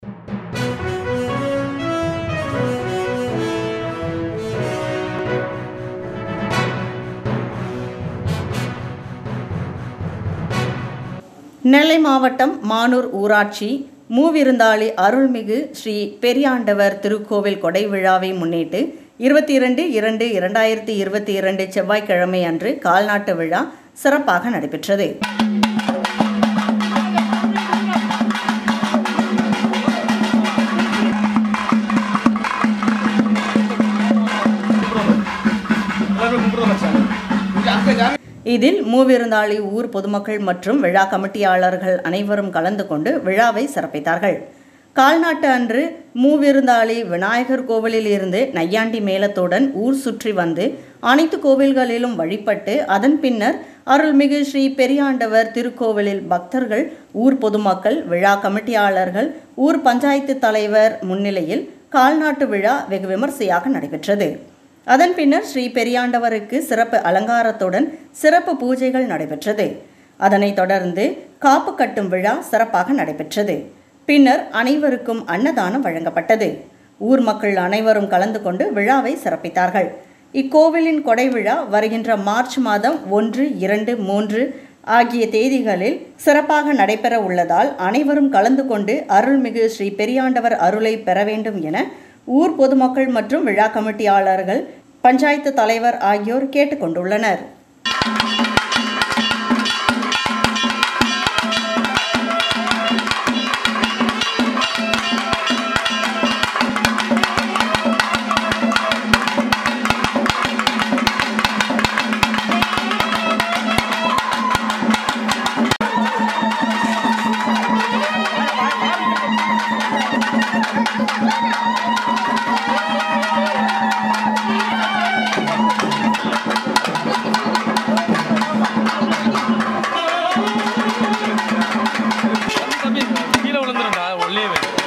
நெல்லை மாவட்டம் மானூர் ஊராட்சி மூவிருந்தாளி அருள்மிகு ஸ்ரீ பெரியாண்டவர் திருக்கோவில் கொடை விழாவை முன்னிட்டு இருபத்தி இரண்டு இரண்டு இரண்டாயிரத்தி இருபத்தி இரண்டு செவ்வாய்க்கிழமை அன்று கால்நாட்டு விழா சிறப்பாக நடைபெற்றது இதில் மூவிருந்தாளி ஊர் பொதுமக்கள் மற்றும் விழா கமிட்டியாளர்கள் அனைவரும் கலந்து கொண்டு விழாவை சிறப்பித்தார்கள் கால்நாட்டு அன்று மூவிருந்தாளி விநாயகர் கோவிலில் இருந்து நையாண்டி மேளத்துடன் ஊர் சுற்றி வந்து அனைத்து கோவில்களிலும் வழிபட்டு அதன் பின்னர் அருள்மிகு ஸ்ரீ பெரியாண்டவர் திருக்கோவிலில் பக்தர்கள் ஊர் பொதுமக்கள் விழா கமிட்டியாளர்கள் ஊர் பஞ்சாயத்து தலைவர் முன்னிலையில் கால்நாட்டு விழா வெகு விமர்சையாக நடைபெற்றது அதன் பின்னர் ஸ்ரீ பெரியாண்டவருக்கு சிறப்பு அலங்காரத்துடன் சிறப்பு பூஜைகள் நடைபெற்றது அதனைத் தொடர்ந்து காப்பு கட்டும் விழா சிறப்பாக நடைபெற்றது பின்னர் அனைவருக்கும் அன்னதானம் வழங்கப்பட்டது ஊர் மக்கள் அனைவரும் கலந்து கொண்டு விழாவை சிறப்பித்தார்கள் இக்கோவிலின் கொடை விழா வருகின்ற மார்ச் மாதம் ஒன்று இரண்டு மூன்று ஆகிய தேதிகளில் சிறப்பாக நடைபெற உள்ளதால் அனைவரும் கலந்து கொண்டு அருள்மிகு ஸ்ரீ பெரியாண்டவர் அருளை பெற வேண்டும் என ஊர் பொதுமக்கள் மற்றும் விழா கமிட்டியாளர்கள் பஞ்சாயத்து தலைவர் ஆகியோர் கேட்டுக்கொண்டுள்ளனர் தம்பி கீழே விழுந்துரும்டா ஒல்லியே